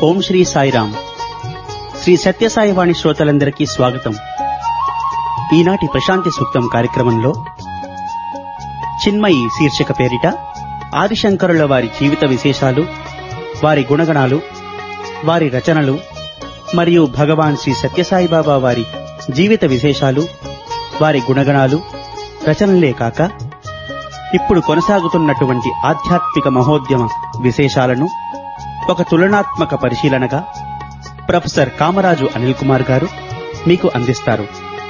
ఓం శ్రీ సాయిరామ్ శ్రీ సత్యసాయివాణి శ్రోతలందరికీ స్వాగతం ఈనాటి ప్రశాంతి సూక్తం కార్యక్రమంలో చిన్మయి శీర్షిక పేరిట ఆదిశంకరుల వారి జీవిత విశేషాలు వారి గుణగణాలు వారి రచనలు మరియు భగవాన్ శ్రీ సత్యసాయిబాబా వారి జీవిత విశేషాలు వారి గుణగణాలు రచనలే కాక ఇప్పుడు కొనసాగుతున్నటువంటి ఆధ్యాత్మిక మహోద్యమ విశేషాలను ఒక తులనాత్మక పరిశీలనగా ప్రొఫెసర్ కామరాజు అనిల్ కుమార్ గారు మీకు అందిస్తారు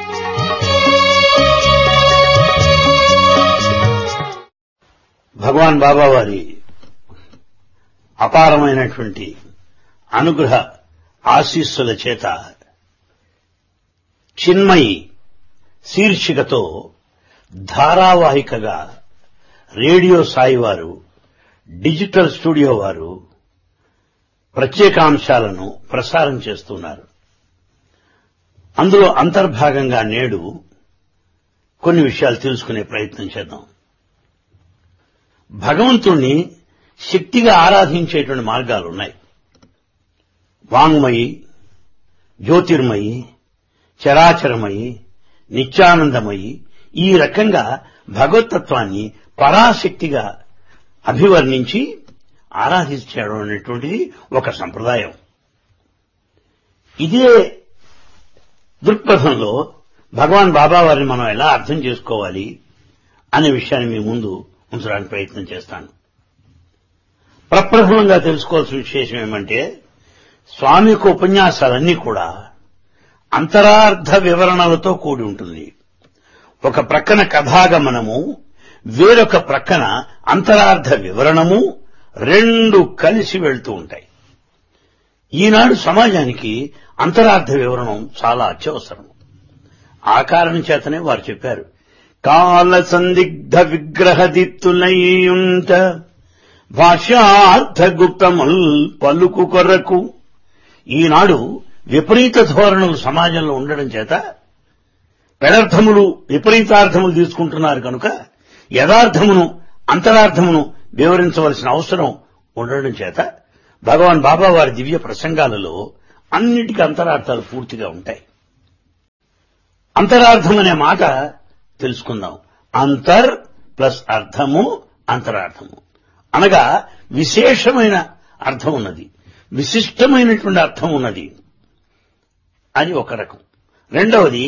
భగవాన్ బాబా వారి అపారమైనటువంటి అనుగ్రహ ఆశీస్సుల చేత చిన్మయి శీర్షికతో ధారావాహికగా రేడియో సాయి వారు డిజిటల్ స్టూడియో వారు ప్రత్యేకాంశాలను ప్రసారం చేస్తున్నారు అందులో అంతర్భాగంగా నేడు కొన్ని విషయాలు తెలుసుకునే ప్రయత్నం చేద్దాం భగవంతుణ్ణి శక్తిగా ఆరాధించేటువంటి మార్గాలు ఉన్నాయి వాంగ్మయి జ్యోతిర్మయి చరాచరమయి నిత్యానందమయి ఈ రకంగా భగవతత్వాన్ని పరాశక్తిగా అభివర్ణించి ఆరాధించడం అనేటువంటిది ఒక సంప్రదాయం ఇదే దృక్పథంలో భగవాన్ బాబా వారిని మనం ఎలా అర్థం చేసుకోవాలి అనే విషయాన్ని మీ ముందు ఉంచడానికి ప్రయత్నం చేస్తాను ప్రప్రథమంగా తెలుసుకోవాల్సిన విశేషం ఏమంటే స్వామి యొక్క ఉపన్యాసాలన్నీ కూడా అంతరార్థ వివరణలతో కూడి ఉంటుంది ఒక ప్రక్కన కథాగమనము వేరొక ప్రక్కన అంతరార్థ వివరణము రెండు కలిసి వెళ్తూ ఉంటాయి ఈనాడు సమాజానికి అంతరార్థ వివరణం చాలా అత్యవసరం ఆ కారణం చేతనే వారు చెప్పారు కాల సందిగ్ధ విగ్రహ దిత్తులయ్యుంట భాష్యార్థ గుప్తముల్ పలుకు కొరకు ఈనాడు విపరీత ధోరణులు సమాజంలో ఉండడం చేత పెడర్థములు విపరీతార్థములు తీసుకుంటున్నారు కనుక యథార్థమును అంతరార్థమును వివరించవలసిన అవసరం ఉండడం చేత భగవాన్ బాబా వారి దివ్య ప్రసంగాలలో అన్నిటికీ అంతరార్థాలు పూర్తిగా ఉంటాయి అంతరార్థం అనే మాట తెలుసుకుందాం అంతర్ ప్లస్ అర్థము అంతరార్థము అనగా విశేషమైన అర్థం ఉన్నది విశిష్టమైనటువంటి అర్థం ఉన్నది అది ఒక రకం రెండవది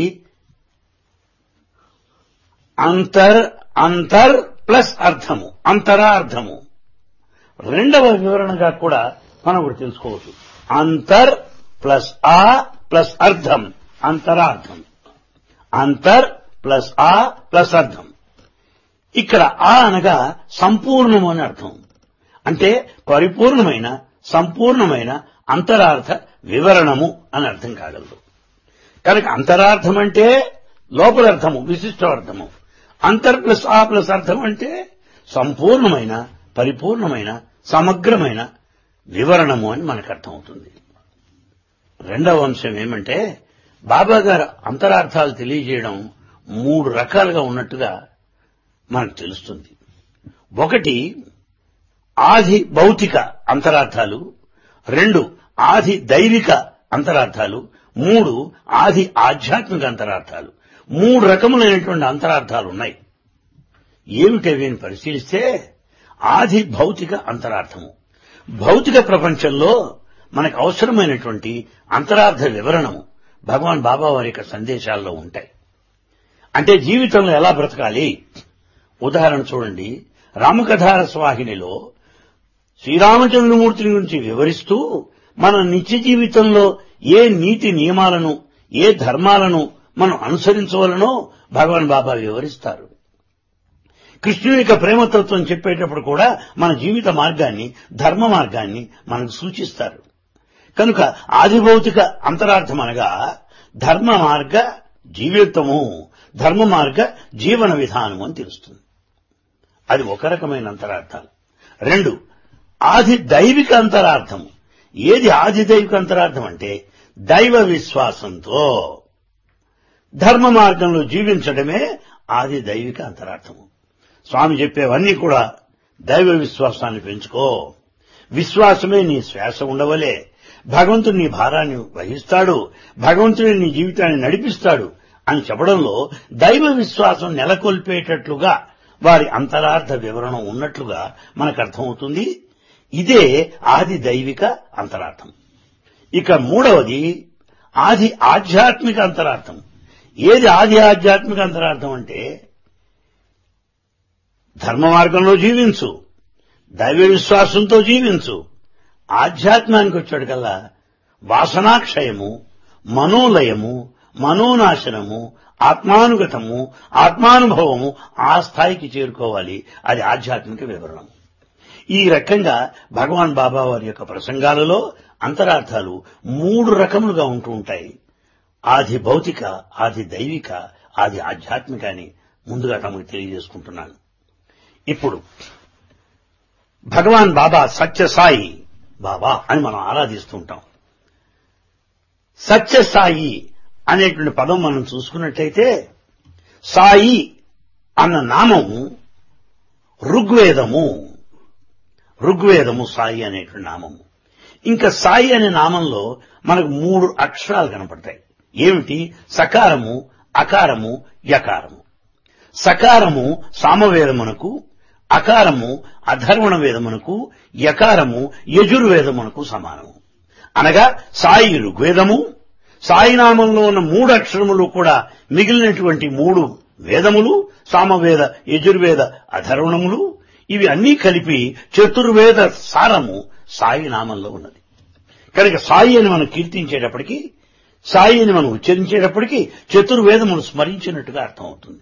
అంతర్ అంతర్ ప్లస్ అర్థము అంతరార్థము రెండవ వివరణగా కూడా మనం కూడా తెలుసుకోవచ్చు అంతర్ ప్లస్ ఆ ప్లస్ అర్థం అంతరార్థం అంతర్ ప్లస్ ఆ ప్లస్ అర్థం ఇక్కడ ఆ అనగా సంపూర్ణము అని అర్థం అంటే పరిపూర్ణమైన సంపూర్ణమైన అంతరార్థ వివరణము అని అర్థం కాగలదు కనుక అంతరార్థం అంటే లోపలర్థము విశిష్టార్థము అంతర్ ప్లస్ ఆ ప్లస్ అర్థం అంటే సంపూర్ణమైన పరిపూర్ణమైన సమగ్రమైన వివరణము అని మనకు అర్థమవుతుంది రెండవ అంశం ఏమంటే బాబా గారు అంతరార్థాలు తెలియజేయడం మూడు రకాలుగా ఉన్నట్టుగా మనకు తెలుస్తుంది ఒకటి ఆది భౌతిక అంతరార్థాలు రెండు ఆది దైవిక అంతరార్థాలు మూడు ఆది ఆధ్యాత్మిక అంతరార్థాలు మూడు రకములైనటువంటి అంతరార్థాలు ఉన్నాయి ఏమిటవి అని పరిశీలిస్తే ఆది భౌతిక అంతరార్థము భౌతిక ప్రపంచంలో మనకు అవసరమైనటువంటి అంతరార్థ వివరణము భగవాన్ బాబా వారి యొక్క సందేశాల్లో ఉంటాయి అంటే జీవితంలో ఎలా బ్రతకాలి ఉదాహరణ చూడండి రామకథార స్వాహినిలో శ్రీరామచంద్రమూర్తి గురించి వివరిస్తూ మన నిత్య జీవితంలో ఏ నీతి నియమాలను ఏ ధర్మాలను మనం అనుసరించవలనో భగవాన్ బాబా వివరిస్తారు కృష్ణుని యొక్క ప్రేమతత్వం చెప్పేటప్పుడు కూడా మన జీవిత మార్గాన్ని ధర్మ మార్గాన్ని మనకు సూచిస్తారు కనుక ఆదిభౌతిక అంతరార్థం అనగా ధర్మ మార్గ జీవితము ధర్మ మార్గ జీవన విధానం అని తెలుస్తుంది అది ఒక రకమైన అంతరార్థాలు రెండు ఆది దైవిక అంతరార్థం ఏది ఆది దైవిక అంతరార్థం అంటే దైవ విశ్వాసంతో ధర్మ మార్గంలో జీవించడమే ఆది దైవిక అంతరార్థము స్వామి చెప్పేవన్నీ కూడా దైవ విశ్వాసాన్ని పెంచుకో విశ్వాసమే నీ శ్వాస ఉండవలే భగవంతుడు నీ భారాన్ని వహిస్తాడు భగవంతుడు నీ జీవితాన్ని నడిపిస్తాడు అని చెప్పడంలో దైవ విశ్వాసం నెలకొల్పేటట్లుగా వారి అంతరార్థ వివరణ ఉన్నట్లుగా మనకు అర్థమవుతుంది ఇదే ఆది దైవిక అంతరార్థం ఇక మూడవది ఆది ఆధ్యాత్మిక అంతరార్థం ఏది ఆది ఆధ్యాత్మిక అంతరార్థం అంటే ధర్మ మార్గంలో జీవించు దైవ విశ్వాసంతో జీవించు ఆధ్యాత్మానికి వచ్చాడు కల్లా వాసనాక్షయము మనోలయము మనోనాశనము ఆత్మానుగతము ఆత్మానుభవము ఆ స్థాయికి చేరుకోవాలి అది ఆధ్యాత్మిక వివరణం ఈ రకంగా భగవాన్ బాబా వారి యొక్క ప్రసంగాలలో అంతరార్థాలు మూడు రకములుగా ఉంటూ ఉంటాయి ఆది భౌతిక ఆది దైవిక ఆది ఆధ్యాత్మిక అని ముందుగా తమకు తెలియజేసుకుంటున్నాను ఇప్పుడు భగవాన్ బాబా సత్యసాయి బాబా అని మనం ఆరాధిస్తుంటాం సత్యసాయి అనేటువంటి పదం మనం చూసుకున్నట్టయితే సాయి అన్న నామము ఋగ్వేదము ఋగ్వేదము సాయి అనేటువంటి నామము ఇంకా సాయి అనే నామంలో మనకు మూడు అక్షరాలు కనపడతాయి ఏమిటి సకారము అకారము యకారము సకారము సామవేదమునకు అకారము అధర్వణ వేదమునకు యకారము యజుర్వేదమునకు సమానము అనగా సాయి ఋగ్వేదము సాయి నామంలో ఉన్న మూడు అక్షరములు కూడా మిగిలినటువంటి మూడు వేదములు సామవేద యజుర్వేద అధర్వణములు ఇవి అన్నీ కలిపి చతుర్వేద సారము సాయి నామంలో ఉన్నది కనుక సాయి అని మనం కీర్తించేటప్పటికీ సాయి అని మనం ఉచ్చరించేటప్పటికీ చతుర్వేదములు స్మరించినట్టుగా అర్థమవుతుంది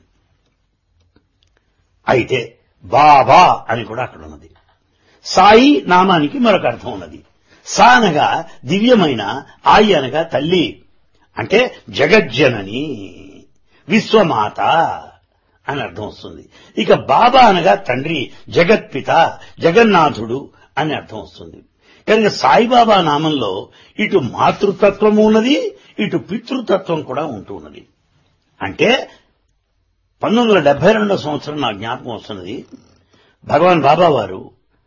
అయితే బాబా అని కూడా అక్కడ ఉన్నది సాయి నామానికి మరొక అర్థం ఉన్నది సా అనగా దివ్యమైన ఆయి అనగా తల్లి అంటే జగజ్జనని విశ్వమాత అని అర్థం వస్తుంది ఇక బాబా అనగా తండ్రి జగత్పిత జగన్నాథుడు అని అర్థం వస్తుంది కనుక సాయిబాబా నామంలో ఇటు మాతృతత్వము ఉన్నది ఇటు పితృతత్వం కూడా ఉంటూ ఉన్నది అంటే పంతొమ్మిది వందల డెబ్బై రెండో సంవత్సరం నా జ్ఞాపకం వస్తున్నది భగవాన్ బాబా వారు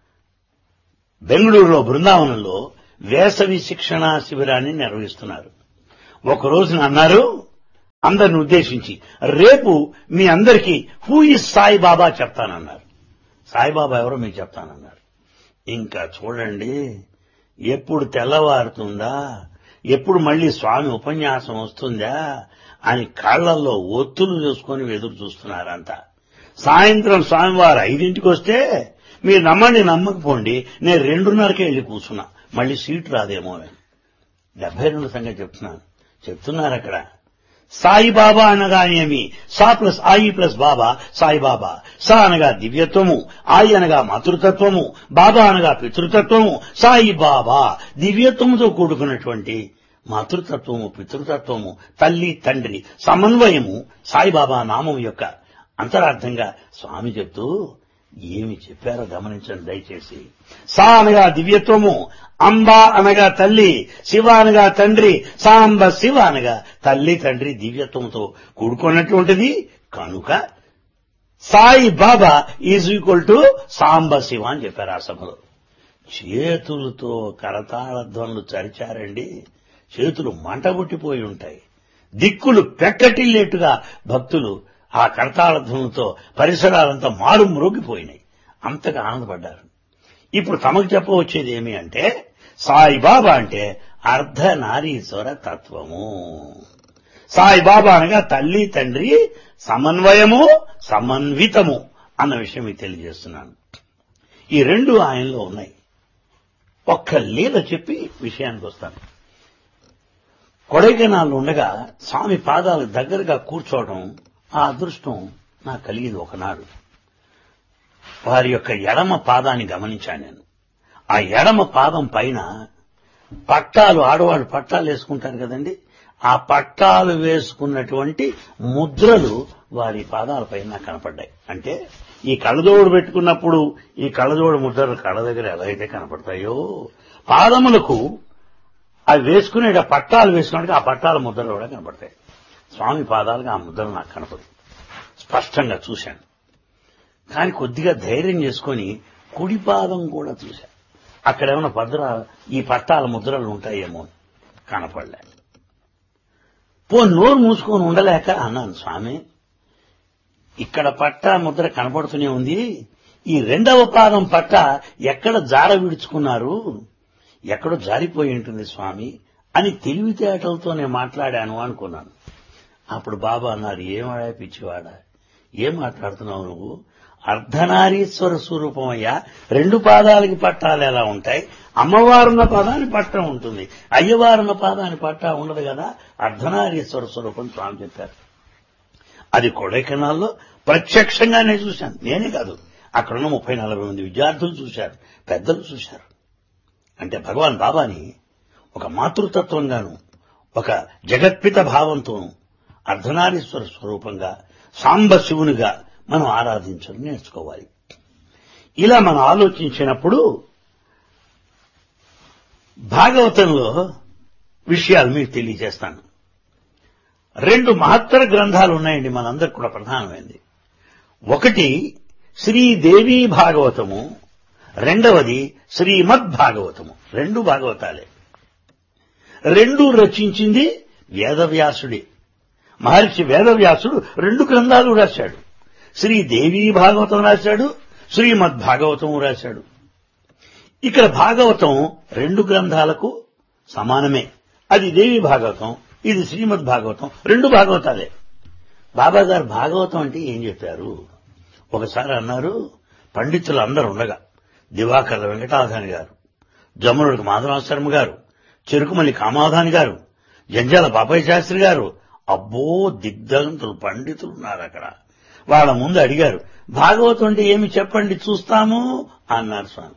బెంగళూరులో బృందావనంలో వేసవి శిక్షణ శిబిరాన్ని నిర్వహిస్తున్నారు ఒక రోజున అన్నారు అందరిని ఉద్దేశించి రేపు మీ అందరికీ హూ ఇస్ సాయిబాబా చెప్తానన్నారు సాయిబాబా ఎవరో మీకు చెప్తానన్నారు ఇంకా చూడండి ఎప్పుడు తెల్లవారుతుందా ఎప్పుడు మళ్ళీ స్వామి ఉపన్యాసం వస్తుందా అని కళ్లల్లో ఒత్తులు చూసుకొని ఎదురు చూస్తున్నారంతా సాయంత్రం స్వామివారు ఐదింటికి వస్తే మీరు నమ్మండి నమ్మకపోండి నేను రెండున్నరకే వెళ్ళి కూర్చున్నా మళ్ళీ సీటు రాదేమో అని డెబ్బై రెండు సంగతి చెప్తున్నాను చెప్తున్నారు అక్కడ సాయిబాబా అనగా ఏమి సా ప్లస్ ఆయి ప్లస్ బాబా సాయిబాబా సా అనగా దివ్యత్వము ఆయి అనగా మాతృతత్వము బాబా అనగా పితృతత్వము సాయి బాబా దివ్యత్వముతో కూడుకున్నటువంటి మాతృతత్వము పితృతత్వము తల్లి తండ్రి సమన్వయము సాయిబాబా నామం యొక్క అంతరార్థంగా స్వామి చెప్తూ ఏమి చెప్పారో గమనించండి దయచేసి సా అనగా దివ్యత్వము అంబ అనగా తల్లి శివ అనగా తండ్రి సాంబ శివ అనగా తల్లి తండ్రి దివ్యత్వంతో కూడుకున్నటువంటిది కనుక Sai Baba is equal to Samba Shiva అని చెప్పారు ఆ సభలో చేతులతో కరతాళ ధ్వనులు చరిచారండి చేతులు మంటగొట్టిపోయి ఉంటాయి దిక్కులు పెక్కటిల్లేట్టుగా భక్తులు ఆ కరతాళధ్వనులతో పరిసరాలంతా మారు మ్రోగిపోయినాయి అంతగా ఆనందపడ్డారు ఇప్పుడు తమకు చెప్పవచ్చేది ఏమి అంటే సాయిబాబా అంటే అర్ధనారీశ్వర తత్వము సాయిబాబా అనగా తల్లి తండ్రి సమన్వయము సమన్వితము అన్న విషయం మీకు తెలియజేస్తున్నాను ఈ రెండు ఆయనలో ఉన్నాయి ఒక్క లీల చెప్పి విషయానికి వస్తాను కొడైకెనాల్లో ఉండగా స్వామి పాదాలు దగ్గరగా కూర్చోవడం ఆ అదృష్టం నాకు కలిగింది ఒకనాడు వారి యొక్క ఎడమ పాదాన్ని గమనించాను నేను ఆ ఎడమ పాదం పైన పట్టాలు ఆడవాళ్ళు పట్టాలు వేసుకుంటారు కదండి ఆ పట్టాలు వేసుకున్నటువంటి ముద్రలు వారి పాదాల పైన నాకు కనపడ్డాయి అంటే ఈ కళ్ళజోడు పెట్టుకున్నప్పుడు ఈ కళ్ళజోడు ముద్రలు కళ్ళ దగ్గర ఎలా అయితే కనపడతాయో పాదములకు అవి వేసుకునే పట్టాలు వేసుకున్నట్టు ఆ పట్టాల ముద్రలు కూడా కనపడతాయి స్వామి పాదాలుగా ఆ ముద్రలు నాకు కనపడు స్పష్టంగా చూశాను కానీ కొద్దిగా ధైర్యం చేసుకొని కుడి పాదం కూడా చూశాను అక్కడేమన్నా భద్ర ఈ పట్టాల ముద్రలు ఉంటాయేమో కనపడలే పో నోరు మూసుకొని ఉండలేక అన్నాను స్వామి ఇక్కడ పట్ట ముద్ర కనపడుతూనే ఉంది ఈ రెండవ పాదం పట్ట ఎక్కడ జార విడుచుకున్నారు ఎక్కడో జారిపోయి ఉంటుంది స్వామి అని తెలివితేటలతో నేను మాట్లాడాను అనుకున్నాను అప్పుడు బాబా అన్నారు ఏమాడా పిచ్చివాడా ఏం మాట్లాడుతున్నావు నువ్వు అర్ధనారీశ్వర స్వరూపమయ్యా రెండు పాదాలకి పట్టాలు ఎలా ఉంటాయి అమ్మవారున్న పాదాన్ని పట్ట ఉంటుంది అయ్యవారున్న పాదాన్ని పట్ట ఉండదు కదా అర్ధనారీశ్వర స్వరూపం స్వామి చెప్పారు అది కొడైకెనాల్లో ప్రత్యక్షంగానే చూశాను నేనే కాదు అక్కడున్న ముప్పై నలభై మంది విద్యార్థులు చూశారు పెద్దలు చూశారు అంటే భగవాన్ బాబాని ఒక మాతృతత్వంగాను ఒక జగత్పిత భావంతోను అర్ధనారీశ్వర స్వరూపంగా సాంబ శివునిగా మనం ఆరాధించడం నేర్చుకోవాలి ఇలా మనం ఆలోచించినప్పుడు భాగవతంలో విషయాలు మీకు తెలియజేస్తాను రెండు మహత్తర గ్రంథాలు ఉన్నాయండి మనందరికి కూడా ప్రధానమైనది ఒకటి శ్రీదేవి భాగవతము రెండవది శ్రీమద్ భాగవతము రెండు భాగవతాలే రెండు రచించింది వేదవ్యాసుడే మహర్షి వేదవ్యాసుడు రెండు గ్రంథాలు రాశాడు శ్రీదేవి భాగవతం రాశాడు శ్రీమద్ భాగవతం రాశాడు ఇక్కడ భాగవతం రెండు గ్రంథాలకు సమానమే అది దేవి భాగవతం ఇది శ్రీమద్ భాగవతం రెండు భాగవతాలే బాబా గారు భాగవతం అంటే ఏం చెప్పారు ఒకసారి అన్నారు పండితులు అందరూ ఉండగా దివాకర్ల వెంకటాధాని గారు జమ్మునుడికి మాధవాశ్రమ గారు చెరుకుమల్లి కామాధాని గారు జంజాల బాబాయ్ శాస్త్రి గారు అబ్బో దిగ్ధంతులు పండితులు ఉన్నారు అక్కడ వాళ్ళ ముందు అడిగారు భాగవతం అంటే ఏమి చెప్పండి చూస్తాము అన్నారు స్వామి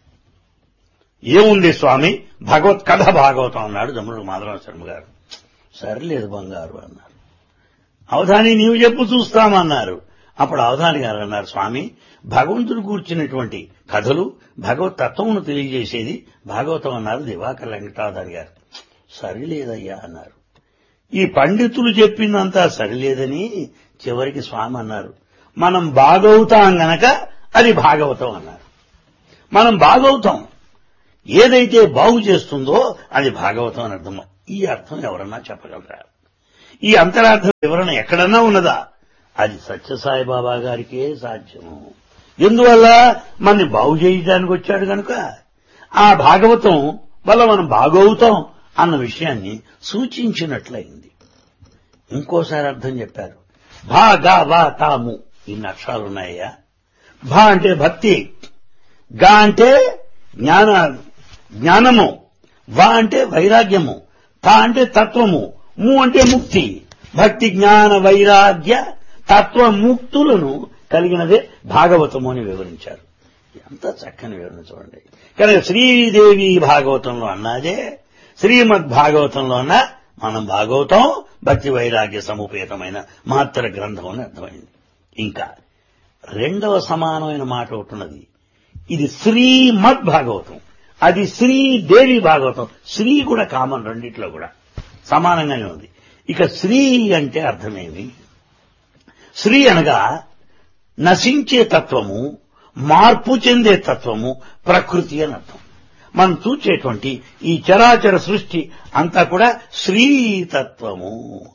ఏముంది స్వామి భగవత్ కథ భాగవతం అన్నాడు జమ్ముడు మాధవ శర్మ గారు సరిలేదు బంగారు అన్నారు అవధాని నీవు చెప్పు చూస్తామన్నారు అప్పుడు అవధాని గారు అన్నారు స్వామి భగవంతుడు కూర్చున్నటువంటి కథలు భగవత్ తత్వమును తెలియజేసేది భాగవతం అన్నారు దివాకర్ వెంకటాధారి గారు సరిలేదయ్యా అన్నారు ఈ పండితులు చెప్పిందంతా సరిలేదని చివరికి స్వామి అన్నారు మనం బాగవుతాం గనక అది భాగవతం అన్నారు మనం బాగవుతాం ఏదైతే బాగు చేస్తుందో అది భాగవతం అని అర్థం ఈ అర్థం ఎవరన్నా చెప్పగలరా ఈ అంతరార్థం వివరణ ఎక్కడన్నా ఉన్నదా అది సత్యసాయి బాబా గారికే సాధ్యము ఎందువల్ల మనని బాగు చేయడానికి వచ్చాడు కనుక ఆ భాగవతం వల్ల మనం బాగవుతాం అన్న విషయాన్ని సూచించినట్లయింది ఇంకోసారి అర్థం చెప్పారు భా గా వా తాము ఇన్ని అక్షరాలు ఉన్నాయా భా అంటే భక్తి గా అంటే జ్ఞాన జ్ఞానము వా అంటే వైరాగ్యము తా అంటే తత్వము ము అంటే ముక్తి భక్తి జ్ఞాన వైరాగ్య తత్వ ముక్తులను కలిగినదే భాగవతము అని వివరించారు ఎంత చక్కని వివరణ చూడండి కనుక శ్రీదేవి భాగవతంలో అన్నాదే శ్రీమద్ భాగవతంలో అన్న మనం భాగవతం భక్తి వైరాగ్య సముపేతమైన మహత్తర గ్రంథం అని అర్థమైంది ఇంకా రెండవ సమానమైన మాట ఒకటి ఉన్నది ఇది శ్రీమద్ భాగవతం అది శ్రీదేవి భాగవతం శ్రీ కూడా కామన్ రెండిట్లో కూడా సమానంగానే ఉంది ఇక శ్రీ అంటే అర్థమేమి శ్రీ అనగా నశించే తత్వము మార్పు చెందే తత్వము ప్రకృతి అని అర్థం మనం చూచేటువంటి ఈ చరాచర సృష్టి అంతా కూడా శ్రీతత్వము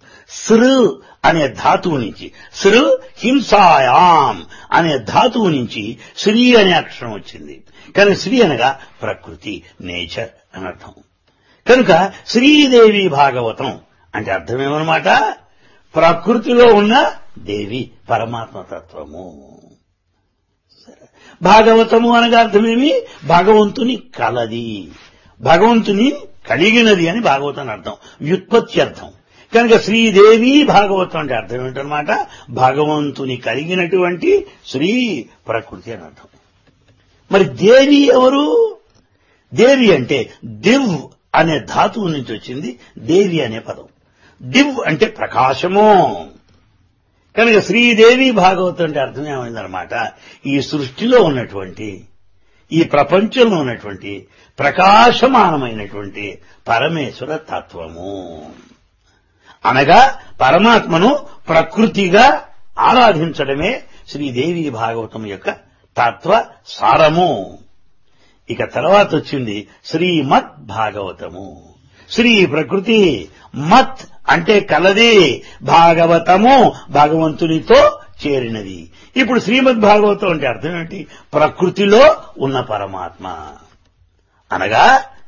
సృ అనే ధాతువు నుంచి సృ హింసాయాం అనే ధాతువు నుంచి శ్రీ అనే అక్షరం వచ్చింది కానీ శ్రీ అనగా ప్రకృతి నేచర్ అని అర్థం కనుక శ్రీదేవి భాగవతం అంటే అర్థమేమన్నమాట ప్రకృతిలో ఉన్న దేవి పరమాత్మ తత్వము భాగవతము అనగా అర్థమేమి భగవంతుని కలది భగవంతుని కలిగినది అని భాగవతం అర్థం వ్యుత్పత్తి అర్థం కనుక శ్రీదేవి భాగవతం అంటే అర్థం ఏంటనమాట భగవంతుని కలిగినటువంటి శ్రీ ప్రకృతి అని అర్థం మరి దేవి ఎవరు దేవి అంటే దివ్ అనే ధాతువు నుంచి వచ్చింది దేవి అనే పదం దివ్ అంటే ప్రకాశము కనుక శ్రీదేవి భాగవతం అంటే అర్థం ఏమైందనమాట ఈ సృష్టిలో ఉన్నటువంటి ఈ ప్రపంచంలో ఉన్నటువంటి ప్రకాశమానమైనటువంటి పరమేశ్వర తత్వము అనగా పరమాత్మను ప్రకృతిగా ఆరాధించడమే శ్రీదేవి భాగవతం యొక్క తత్వ సారము ఇక తర్వాత వచ్చింది శ్రీమద్ భాగవతము శ్రీ ప్రకృతి మత్ అంటే కలది భాగవతము భగవంతునితో చేరినది ఇప్పుడు శ్రీమద్ భాగవతం అంటే అర్థం ఏంటి ప్రకృతిలో ఉన్న పరమాత్మ అనగా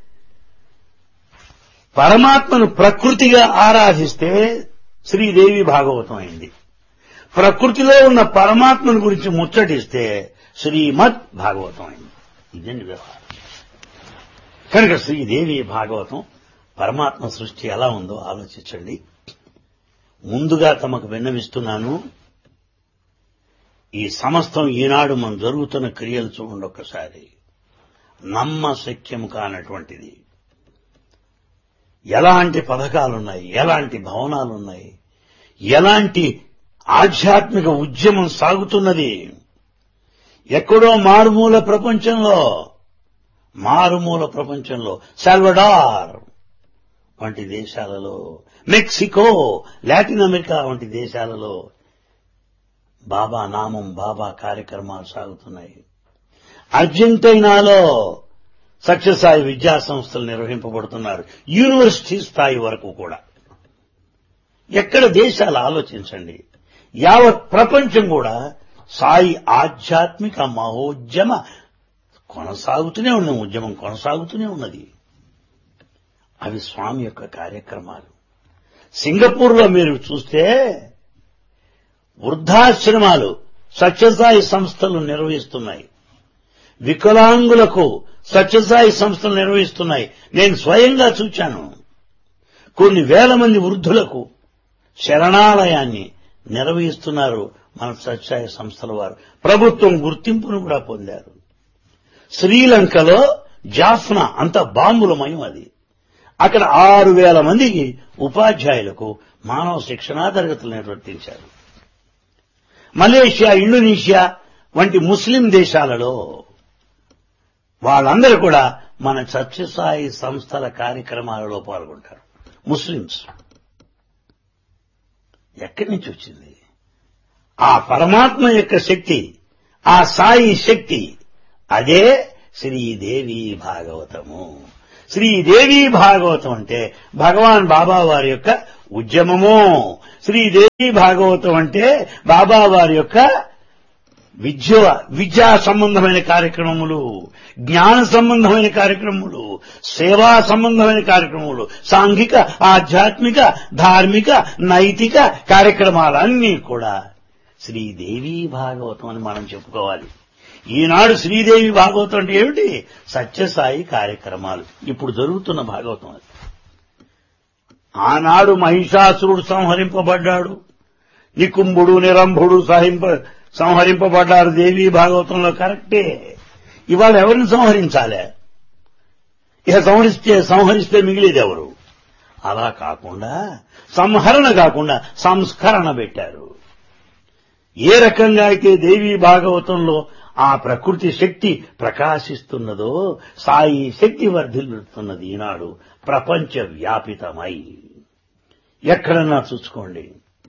పరమాత్మను ప్రకృతిగా ఆరాధిస్తే శ్రీదేవి భాగవతం అయింది ప్రకృతిలో ఉన్న పరమాత్మను గురించి ముచ్చటిస్తే శ్రీమద్ భాగవతం అయింది ఇదండి వ్యవహారం కనుక శ్రీదేవి భాగవతం పరమాత్మ సృష్టి ఎలా ఉందో ఆలోచించండి ముందుగా తమకు విన్నవిస్తున్నాను ఈ సమస్తం ఈనాడు మనం జరుగుతున్న క్రియలు చూడండి ఒక్కసారి నమ్మ శక్యము కానటువంటిది ఎలాంటి పథకాలున్నాయి ఎలాంటి భవనాలున్నాయి ఎలాంటి ఆధ్యాత్మిక ఉద్యమం సాగుతున్నది ఎక్కడో మారుమూల ప్రపంచంలో మారుమూల ప్రపంచంలో సాల్వడార్ వంటి దేశాలలో మెక్సికో లాటిన్ అమెరికా వంటి దేశాలలో బాబా నామం బాబా కార్యక్రమాలు సాగుతున్నాయి అర్జెంటీనాలో సత్యసాయి విద్యా సంస్థలు నిర్వహింపబడుతున్నారు యూనివర్సిటీ స్థాయి వరకు కూడా ఎక్కడ దేశాలు ఆలోచించండి యావత్ ప్రపంచం కూడా సాయి ఆధ్యాత్మిక మహోద్యమ కొనసాగుతూనే ఉన్న ఉద్యమం కొనసాగుతూనే ఉన్నది అవి స్వామి యొక్క కార్యక్రమాలు సింగపూర్లో మీరు చూస్తే వృద్ధాశ్రమాలు సత్యసాయి సంస్థలు నిర్వహిస్తున్నాయి వికలాంగులకు సత్యసాయి సంస్థలు నిర్వహిస్తున్నాయి నేను స్వయంగా చూచాను కొన్ని వేల మంది వృద్ధులకు శరణాలయాన్ని నిర్వహిస్తున్నారు మన సత్యసాయి సంస్థల వారు ప్రభుత్వం గుర్తింపును కూడా పొందారు శ్రీలంకలో జాఫ్నా అంత బాంబులమయం అది అక్కడ ఆరు వేల మందికి ఉపాధ్యాయులకు మానవ శిక్షణా తరగతులు నిర్వర్తించారు మలేషియా ఇండోనేషియా వంటి ముస్లిం దేశాలలో వాళ్ళందరూ కూడా మన సత్యసాయి సంస్థల కార్యక్రమాలలో పాల్గొంటారు ముస్లింస్ ఎక్కడి నుంచి వచ్చింది ఆ పరమాత్మ యొక్క శక్తి ఆ సాయి శక్తి అదే శ్రీదేవి భాగవతము శ్రీదేవి భాగవతం అంటే భగవాన్ బాబా వారి యొక్క ఉద్యమము శ్రీదేవి భాగవతం అంటే బాబా వారి యొక్క విద్య విద్యా సంబంధమైన కార్యక్రమములు జ్ఞాన సంబంధమైన కార్యక్రమములు సేవా సంబంధమైన కార్యక్రమములు సాంఘిక ఆధ్యాత్మిక ధార్మిక నైతిక కార్యక్రమాలన్నీ కూడా శ్రీదేవి భాగవతం అని మనం చెప్పుకోవాలి ఈనాడు శ్రీదేవి భాగవతం అంటే ఏమిటి సత్యసాయి కార్యక్రమాలు ఇప్పుడు జరుగుతున్న భాగవతం అది ఆనాడు మహిషాసురుడు సంహరింపబడ్డాడు నికుంభుడు నిరంభుడు సహింప సంహరింపబడ్డారు దేవి భాగవతంలో కరెక్టే ఇవాళ ఎవరిని సంహరించాలి ఇక సంహరిస్తే సంహరిస్తే మిగిలేది ఎవరు అలా కాకుండా సంహరణ కాకుండా సంస్కరణ పెట్టారు ఏ రకంగా అయితే దేవి భాగవతంలో ఆ ప్రకృతి శక్తి ప్రకాశిస్తున్నదో సాయి శక్తి వర్ధిల్లుతున్నది ఈనాడు ప్రపంచ వ్యాపితమై ఎక్కడన్నా చూసుకోండి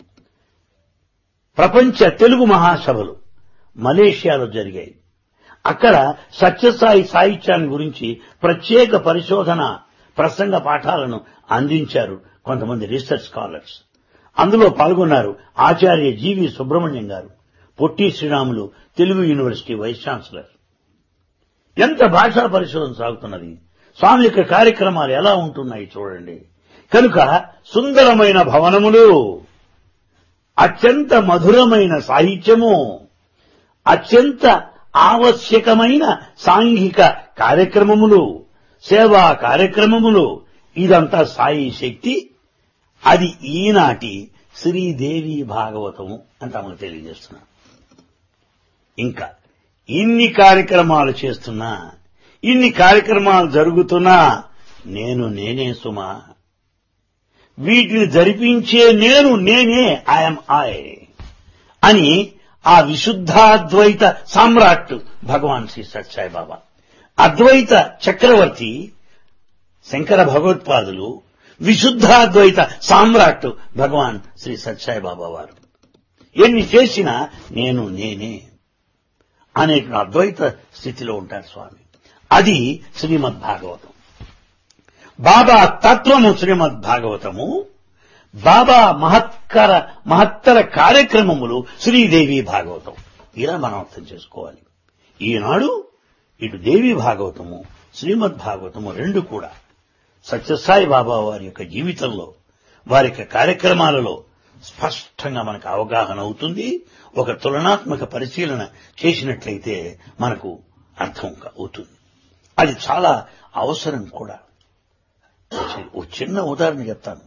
ప్రపంచ తెలుగు మహాసభలు మలేషియాలో జరిగాయి అక్కడ సత్యసాయి సాహిత్యాన్ని గురించి ప్రత్యేక పరిశోధన ప్రసంగ పాఠాలను అందించారు కొంతమంది రీసెర్చ్ స్కాలర్స్ అందులో పాల్గొన్నారు ఆచార్య జీవి సుబ్రహ్మణ్యం గారు Potti Sriramulu Telugu university vice chancellor ఎంత భాషా పరిశోధన సాగుతున్నది స్వామి యొక్క కార్యక్రమాలు ఎలా ఉంటున్నాయి చూడండి కనుక సుందరమైన భవనములు అత్యంత మధురమైన సాహిత్యము అత్యంత ఆవశ్యకమైన సాంఘిక కార్యక్రమములు సేవా కార్యక్రమములు ఇదంతా సాయి శక్తి అది ఈనాటి శ్రీదేవి భాగవతము అని తమకు తెలియజేస్తున్నా ఇంకా ఇన్ని కార్యక్రమాలు చేస్తున్నా ఇన్ని కార్యక్రమాలు జరుగుతున్నా నేను నేనే సుమా వీటిని జరిపించే నేను నేనే ఐఎమ్ ఐ అని ఆ విశుద్ధాద్వైత సామ్రాట్ భగవాన్ శ్రీ సత్సాయి బాబా అద్వైత చక్రవర్తి శంకర భగవత్పాదులు విశుద్ధాద్వైత సామ్రాట్ భగవాన్ శ్రీ సత్సాయి బాబా వారు ఎన్ని చేసినా నేను నేనే అనే అద్వైత స్థితిలో ఉంటారు స్వామి అది శ్రీమద్ భాగవతం బాబా తత్వము శ్రీమద్ భాగవతము బాబా మహత్కర మహత్తర కార్యక్రమములు శ్రీదేవి భాగవతం ఇలా మనం అర్థం చేసుకోవాలి ఈనాడు ఇటు దేవి భాగవతము శ్రీమద్ భాగవతము రెండు కూడా సత్యసాయి బాబా వారి యొక్క జీవితంలో వారి యొక్క కార్యక్రమాలలో స్పష్టంగా మనకు అవగాహన అవుతుంది ఒక తులనాత్మక పరిశీలన చేసినట్లయితే మనకు అర్థం అవుతుంది అది చాలా అవసరం కూడా ఓ చిన్న ఉదాహరణ చెప్తాను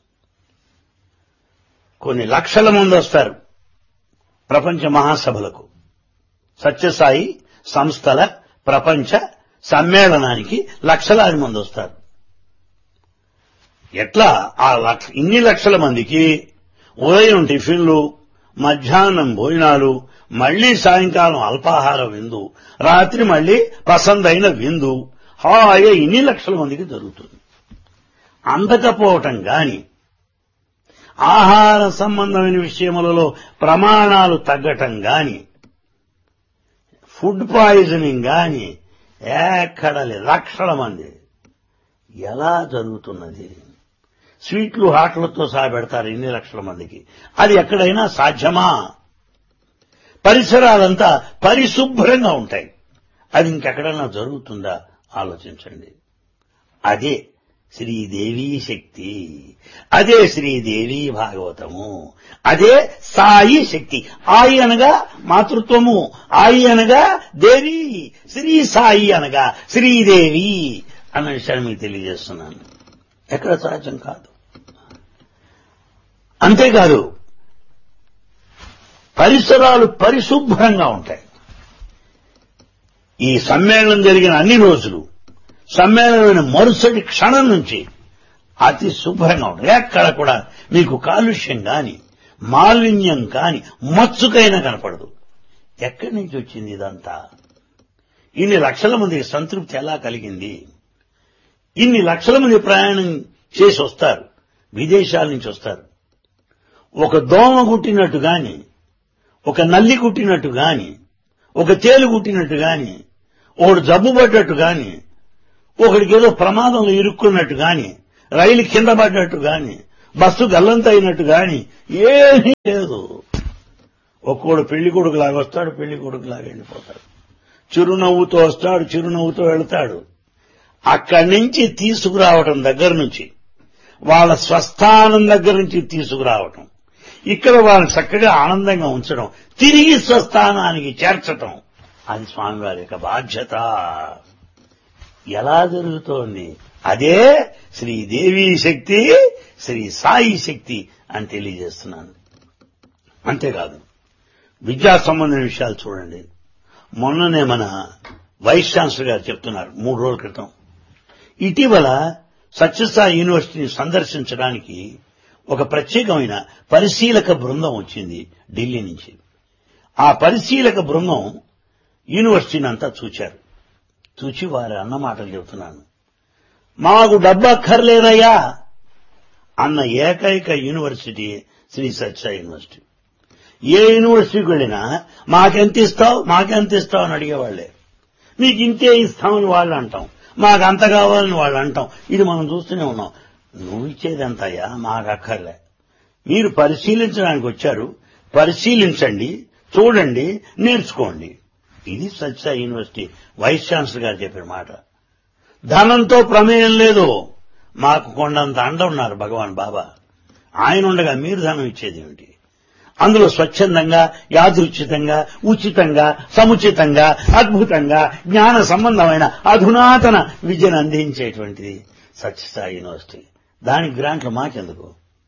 కొన్ని లక్షల మంది వస్తారు ప్రపంచ మహాసభలకు సత్యసాయి సంస్థల ప్రపంచ సమ్మేళనానికి లక్షలాది మంది వస్తారు ఎట్లా ఆ లక్ష ఇన్ని లక్షల మందికి ఉదయం టిఫిన్లు మధ్యాహ్నం భోజనాలు మళ్లీ సాయంకాలం అల్పాహార విందు రాత్రి మళ్లీ పసందైన విందు హాయిగా ఇన్ని లక్షల మందికి జరుగుతుంది అందకపోవటం గాని ఆహార సంబంధమైన విషయములలో ప్రమాణాలు తగ్గటం గాని ఫుడ్ పాయిజనింగ్ గాని ఎక్కడ లేదు లక్షల మంది ఎలా జరుగుతున్నది స్వీట్లు హాట్లతో సహా పెడతారు ఇన్ని లక్షల మందికి అది ఎక్కడైనా సాధ్యమా పరిసరాలంతా పరిశుభ్రంగా ఉంటాయి అది ఇంకెక్కడైనా జరుగుతుందా ఆలోచించండి అదే శ్రీదేవి శక్తి అదే శ్రీదేవి భాగవతము అదే సాయి శక్తి ఆయి అనగా మాతృత్వము ఆయి అనగా దేవి శ్రీ సాయి అనగా శ్రీదేవి అన్న విషయాన్ని మీకు తెలియజేస్తున్నాను ఎక్కడ సహజం కాదు అంతేకాదు పరిసరాలు పరిశుభ్రంగా ఉంటాయి ఈ సమ్మేళనం జరిగిన అన్ని రోజులు సమ్మేళనమైన మరుసటి క్షణం నుంచి అతి శుభ్రంగా ఉంటుంది ఎక్కడ కూడా మీకు కాలుష్యం కాని మాలిన్యం కాని మచ్చుకైనా కనపడదు ఎక్కడి నుంచి వచ్చింది ఇదంతా ఇన్ని లక్షల మందికి సంతృప్తి ఎలా కలిగింది ఇన్ని లక్షల మంది ప్రయాణం చేసి వస్తారు విదేశాల నుంచి వస్తారు ఒక దోమ కుట్టినట్టు గాని ఒక నల్లి కుట్టినట్టు గాని ఒక తేలు కుట్టినట్టు గాని ఒకడు జబ్బు పడ్డట్టు గాని ఒకడికి ఏదో ప్రమాదంలో ఇరుక్కున్నట్టు గాని రైలు కింద పడ్డట్టు గాని బస్సు గల్లంతైనట్టు గాని ఏమీ లేదు ఒక్కోడు పెళ్లి కొడుకు లాగా వస్తాడు పెళ్లి కొడుకు లాగా వెళ్ళిపోతాడు చిరునవ్వుతో వస్తాడు చిరునవ్వుతో వెళ్తాడు అక్కడి నుంచి తీసుకురావటం దగ్గర నుంచి వాళ్ళ స్వస్థానం దగ్గర నుంచి తీసుకురావటం ఇక్కడ వాళ్ళని చక్కగా ఆనందంగా ఉంచడం తిరిగి స్వస్థానానికి చేర్చటం అది స్వామివారి యొక్క బాధ్యత ఎలా జరుగుతోంది అదే శ్రీదేవి శక్తి శ్రీ సాయి శక్తి అని తెలియజేస్తున్నాను అంతేకాదు విద్యా సంబంధమైన విషయాలు చూడండి మొన్ననే మన వైస్ ఛాన్సలర్ గారు చెప్తున్నారు మూడు రోజుల క్రితం ఇటీవల సత్యసాయి యూనివర్సిటీని సందర్శించడానికి ఒక ప్రత్యేకమైన పరిశీలక బృందం వచ్చింది ఢిల్లీ నుంచి ఆ పరిశీలక బృందం యూనివర్సిటీని అంతా చూచారు చూచి వారి అన్న మాటలు చెబుతున్నాను మాకు డబ్బు అక్కర్లేదయ్యా అన్న ఏకైక యూనివర్సిటీ శ్రీ సత్య యూనివర్సిటీ ఏ యూనివర్సిటీకి వెళ్ళినా మాకెంత ఇస్తావు మాకెంత ఇస్తావు అని అడిగేవాళ్లే మీకు ఇంతే ఇస్తామని వాళ్ళు అంటాం మాకు అంత కావాలని వాళ్ళు అంటాం ఇది మనం చూస్తూనే ఉన్నాం నువ్వు ఇచ్చేది ఎంతయ్యా మాకు అక్కర్లే మీరు పరిశీలించడానికి వచ్చారు పరిశీలించండి చూడండి నేర్చుకోండి ఇది సత్య యూనివర్సిటీ వైస్ ఛాన్సలర్ గారు చెప్పిన మాట ధనంతో ప్రమేయం లేదు మాకు కొండంత అండ ఉన్నారు భగవాన్ బాబా ఆయన ఉండగా మీరు ధనం ఇచ్చేది ఏమిటి అందులో స్వచ్ఛందంగా యాదృచ్ఛితంగా ఉచితంగా సముచితంగా అద్భుతంగా జ్ఞాన సంబంధమైన అధునాతన విద్యను అందించేటువంటిది సత్యసాయి యూనివర్సిటీ దానికి గ్రాంట్లు మాకెందుకు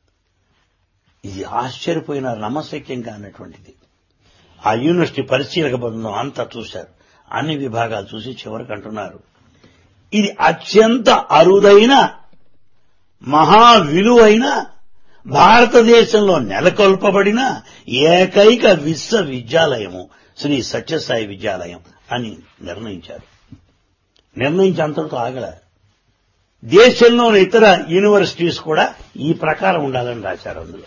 ఇది ఆశ్చర్యపోయిన నమ్మశక్యం కానటువంటిది ఆ యూనివర్సిటీ పరిశీలక బృందం అంతా చూశారు అన్ని విభాగాలు చూసి చివరికి అంటున్నారు ఇది అత్యంత అరుదైన మహా విలువైన భారతదేశంలో నెలకొల్పబడిన ఏకైక విశ్వవిద్యాలయము శ్రీ సత్యసాయి విద్యాలయం అని నిర్ణయించారు నిర్ణయించి అంతటితో ఆగల దేశంలోని ఇతర యూనివర్సిటీస్ కూడా ఈ ప్రకారం ఉండాలని రాశారు అందులో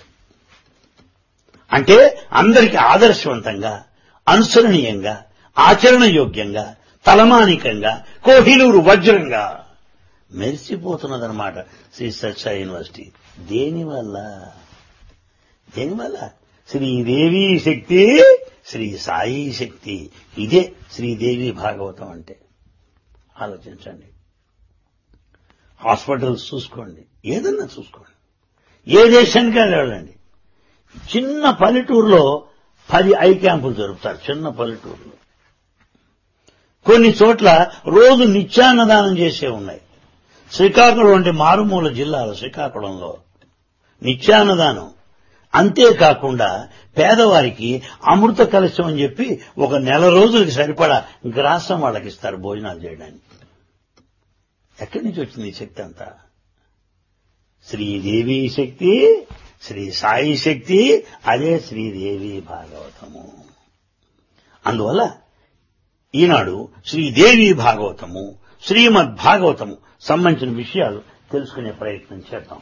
అంటే అందరికి ఆదర్శవంతంగా అనుసరణీయంగా ఆచరణయోగ్యంగా తలమానికంగా కోహినూరు వజ్రంగా మెరిసిపోతున్నదన్నమాట శ్రీ సత్య యూనివర్సిటీ దేనివల్ల దేనివల్ల శ్రీదేవి శక్తి శ్రీ సాయి శక్తి ఇదే శ్రీదేవి భాగవతం అంటే ఆలోచించండి హాస్పిటల్స్ చూసుకోండి ఏదన్నా చూసుకోండి ఏ దేశానికైనా వెళ్ళండి చిన్న పల్లెటూరులో పది ఐ క్యాంపులు జరుపుతారు చిన్న పల్లెటూరులో కొన్ని చోట్ల రోజు నిత్యాన్నదానం చేసే ఉన్నాయి శ్రీకాకుళం వంటి మారుమూల జిల్లాలో శ్రీకాకుళంలో నిత్యాన్నదానం అంతేకాకుండా పేదవారికి అమృత కలశం అని చెప్పి ఒక నెల రోజులకి సరిపడా గ్రాసం వాళ్ళకి ఇస్తారు భోజనాలు చేయడానికి ఎక్కడి నుంచి వచ్చింది ఈ శక్తి అంతా శ్రీదేవి శక్తి శ్రీ సాయి శక్తి అదే శ్రీదేవి భాగవతము అందువల్ల ఈనాడు శ్రీదేవి భాగవతము శ్రీమద్ భాగవతము సంబంధించిన విషయాలు తెలుసుకునే ప్రయత్నం చేద్దాం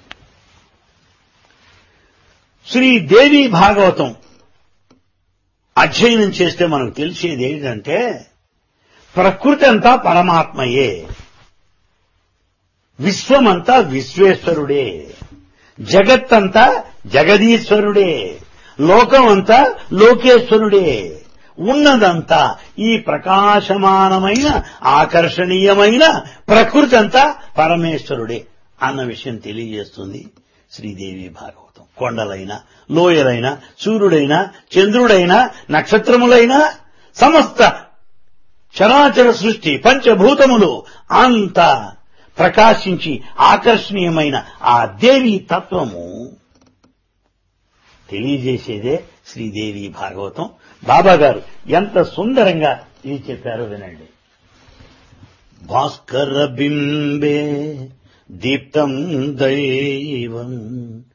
శ్రీదేవి భాగవతం అధ్యయనం చేస్తే మనకు తెలిసేది ఏంటంటే ప్రకృతి అంతా పరమాత్మయే విశ్వమంతా విశ్వేశ్వరుడే జగత్తంతా జగదీశ్వరుడే లోకమంతా లోకేశ్వరుడే ఉన్నదంతా ఈ ప్రకాశమానమైన ఆకర్షణీయమైన ప్రకృతి అంతా పరమేశ్వరుడే అన్న విషయం తెలియజేస్తుంది శ్రీదేవి భాగవతం కొండలైన లోయలైన సూర్యుడైన చంద్రుడైన నక్షత్రములైన సమస్త చరాచర సృష్టి పంచభూతములు అంత ప్రకాశించి ఆకర్షణీయమైన ఆ దేవి తత్వము తెలియజేసేదే శ్రీదేవి భాగవతం బాబా గారు ఎంత సుందరంగా ఇది చెప్పారో వినండి భాస్కర బింబే దీప్తం దైవం